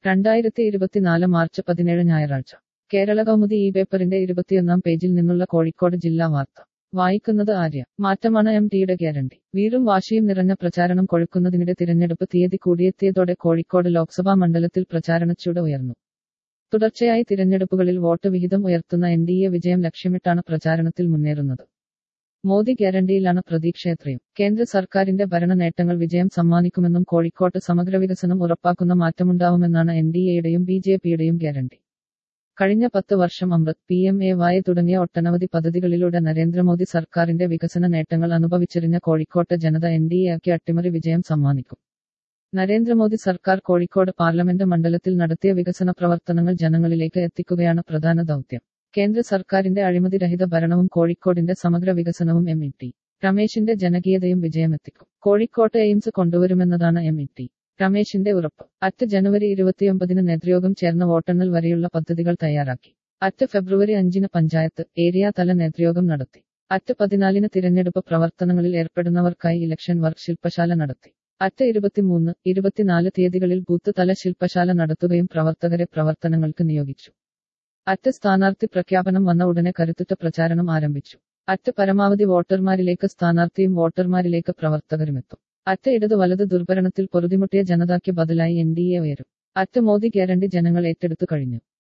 രണ്ടായിരത്തി ഇരുപത്തിനാല് മാർച്ച് പതിനേഴ് ഞായറാഴ്ച കേരള കൗമുദി ഈ പേപ്പറിന്റെ ഇരുപത്തിയൊന്നാം പേജിൽ നിന്നുള്ള കോഴിക്കോട് ജില്ലാ വാർത്ത വായിക്കുന്നത് ആര്യ മാറ്റമാണ് എം ടിയുടെ ഗ്യാരണ്ടി വീറും വാശിയും നിറഞ്ഞ പ്രചാരണം കൊഴുക്കുന്നതിനിടെ തിരഞ്ഞെടുപ്പ് തീയതി കൂടിയെത്തിയതോടെ കോഴിക്കോട് ലോക്സഭാ മണ്ഡലത്തിൽ പ്രചാരണച്ചൂട് ഉയർന്നു തുടർച്ചയായി തിരഞ്ഞെടുപ്പുകളിൽ വോട്ട് വിഹിതം ഉയർത്തുന്ന എൻ ഡി എ വിജയം ലക്ഷ്യമിട്ടാണ് പ്രചാരണത്തിൽ മുന്നേറുന്നത് മോദി ഗ്യാരണ്ടിയിലാണ് പ്രതീക്ഷയത്രയും കേന്ദ്ര സർക്കാരിന്റെ ഭരണ നേട്ടങ്ങൾ വിജയം സമ്മാനിക്കുമെന്നും കോഴിക്കോട്ട് സമഗ്ര വികസനം ഉറപ്പാക്കുന്ന മാറ്റമുണ്ടാവുമെന്നാണ് എൻ ഡി എയുടെയും ബി ജെ പിയുടെയും ഗ്യാരണ്ടി കഴിഞ്ഞ പത്ത് വർഷം അമൃത് പി എം എ വായ തുടങ്ങിയ ഒട്ടനവധി പദ്ധതികളിലൂടെ നരേന്ദ്രമോദി സർക്കാരിന്റെ വികസന നേട്ടങ്ങൾ അനുഭവിച്ചെറിഞ്ഞ കോഴിക്കോട്ട് ജനത എൻ ഡി എക്ക് അട്ടിമറി വിജയം സമ്മാനിക്കും നരേന്ദ്രമോദി സർക്കാർ കോഴിക്കോട് പാർലമെന്റ് മണ്ഡലത്തിൽ നടത്തിയ വികസന പ്രവർത്തനങ്ങൾ ജനങ്ങളിലേക്ക് എത്തിക്കുകയാണ് പ്രധാന ദൗത്യം കേന്ദ്ര സർക്കാരിന്റെ അഴിമതിരഹിത ഭരണവും കോഴിക്കോടിന്റെ സമഗ്ര വികസനവും എം ഇ ടി രമേശിന്റെ ജനകീയതയും വിജയമെത്തിക്കും കോഴിക്കോട്ട് എയിംസ് കൊണ്ടുവരുമെന്നതാണ് എം ഇ ടി രമേശിന്റെ ഉറപ്പ് അറ്റ് ജനുവരി ഇരുപത്തിയൊമ്പതിന് നേതൃയോഗം ചേർന്ന വോട്ടെണ്ണൽ വരെയുള്ള പദ്ധതികൾ തയ്യാറാക്കി അറ്റ് ഫെബ്രുവരി അഞ്ചിന് പഞ്ചായത്ത് ഏരിയ തല നേതൃയോഗം നടത്തി അറ്റ് പതിനാലിന് തിരഞ്ഞെടുപ്പ് പ്രവർത്തനങ്ങളിൽ ഏർപ്പെടുന്നവർക്കായി ഇലക്ഷൻ വർക്ക് ശില്പശാല നടത്തി അറ്റ് ഇരുപത്തിമൂന്ന് ഇരുപത്തിനാല് തീയതികളിൽ ബൂത്ത് തല ശില്പശാല നടത്തുകയും പ്രവർത്തകരെ പ്രവർത്തനങ്ങൾക്ക് നിയോഗിച്ചു അറ്റ് സ്ഥാനാർത്ഥി പ്രഖ്യാപനം വന്ന ഉടനെ കരുത്തുറ്റ പ്രചാരണം ആരംഭിച്ചു അറ്റ് പരമാവധി വോട്ടർമാരിലേക്ക് സ്ഥാനാർത്ഥിയും വോട്ടർമാരിലേക്ക് പ്രവർത്തകരുമെത്തും അറ്റ് ഇടത് വലത് ദുർഭരണത്തിൽ പൊറുതിമുട്ടിയ ജനതയ്ക്ക് ബദലായി എൻ ഡി എ ഉയരും അറ്റ് മോദി ഗ്യാരണ്ടി ജനങ്ങൾ ഏറ്റെടുത്തു കഴിഞ്ഞു